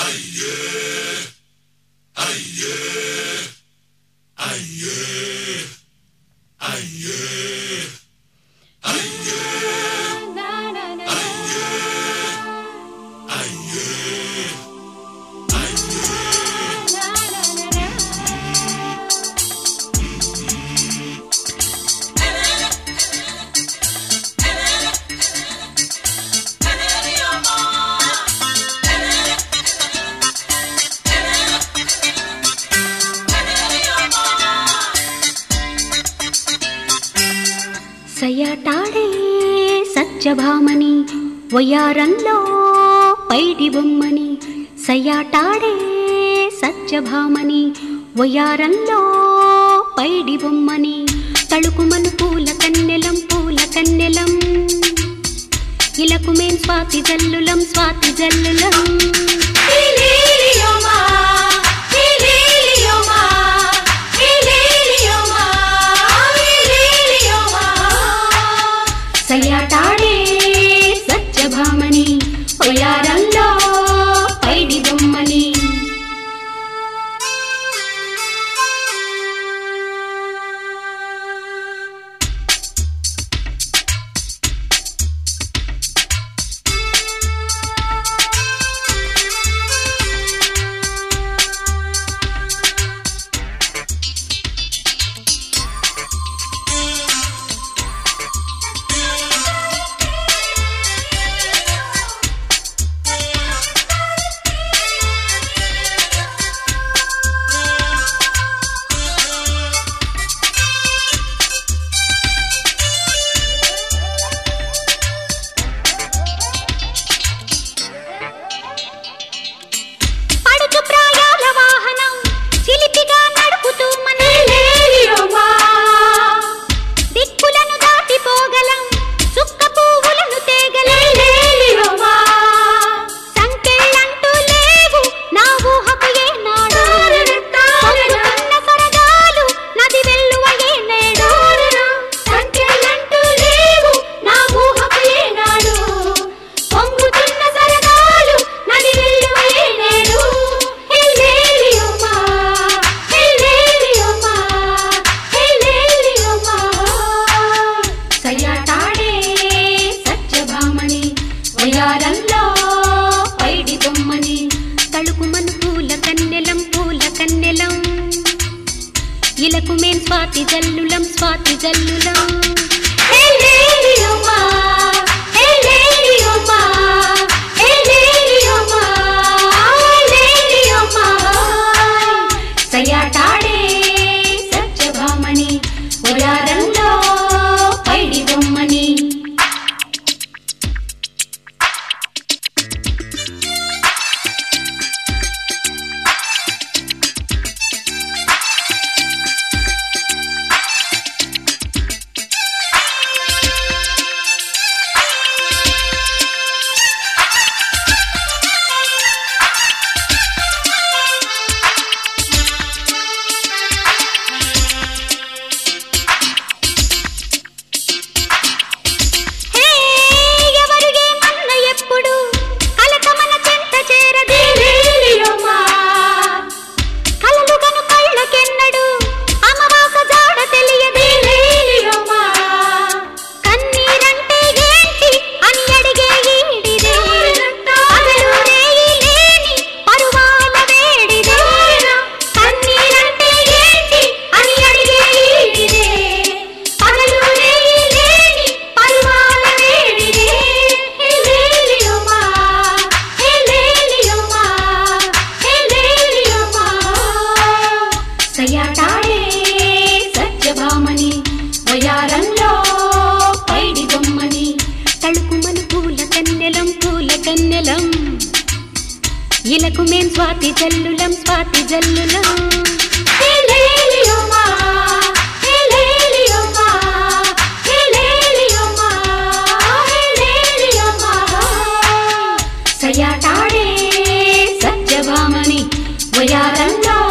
సయ్యాటాడే సత్యభామని వయ్యారంలో పైడి బొమ్మని సయ్యాటాడే సత్యభామని వయ్యారంలో పైడి బొమ్మని తళుకుమను పూల కన్నెలం పూల కన్నెలం ఇలకు మేం స్వాతి జల్లులం స్వాతి జల్లులం సయ్యాటాడే సత్యభామని ఒయారంలో పైడి బొమ్మని పడుచు ప్రాయాల వాహనం చిలిపిగా నడుపుతూ మన దిక్కులను దాటిపోగలం చుక్క పువ్వులను తేగలం సంకెళ్ళంటూ లేవు నా ఊహకు ఏనాడు పొంగుతున్న సరదాలు నది వెల్లువ ఏనేడు సంకెళ్ళంటూ లేవు నా ఊహకు ఏనాడు పొంగుతున్న సరదాలు నది వెల్లువ ఏనేడు హెల్లేలియోమా హెల్లేలియోమా హెల్లేలియోమా సయ్యాటాడే సత్యభామని వయారంలో పైడి బొమ్మని తళుకుమను పూల కన్నెలం పూల కన్నెలం ఇలకు మేం స్వాతి జల్లులం స్వాతి జల్లులం హెల్లేలియోమా, హెల్లేలియోమా, హెల్లేలియోమా, హెల్లేలియోమా. సయ్యాటాడే సత్యభామని ఉడారంలో పైడి బొమ్మని హే ఎవరు ఏమన్న ఎప్పుడు కలక మన చెంత చేరదే కలలుగను కళ్ళకెన్నడు అమవాస జాడ తెలియదే కన్నీరంటే ఏంటి అని అడిగే ఈడిదే పగలు రేయి లేని పరువాల వేడిదే కన్నీరంటే ఏంటి అని అడిగే ఈడిదే పగలు రేయి లేని పరువాల వేడిదే హెలేలియోమా హెలేలియోమా హెలేలియోమా సయ్యాటాడే సత్యభామని వయారంలో పైడి బొమ్మని తళుకుమను పూల కన్నెలం పూల కన్నెలం ఇలకు మేం స్వాతి జల్లులం స్వాతి జల్లులం హెలేలియోమా, హెలేలియోమా, హెలేలియోమా, హెలేలియోమా. సయ్యాటాడే సత్యభామని వయారంలో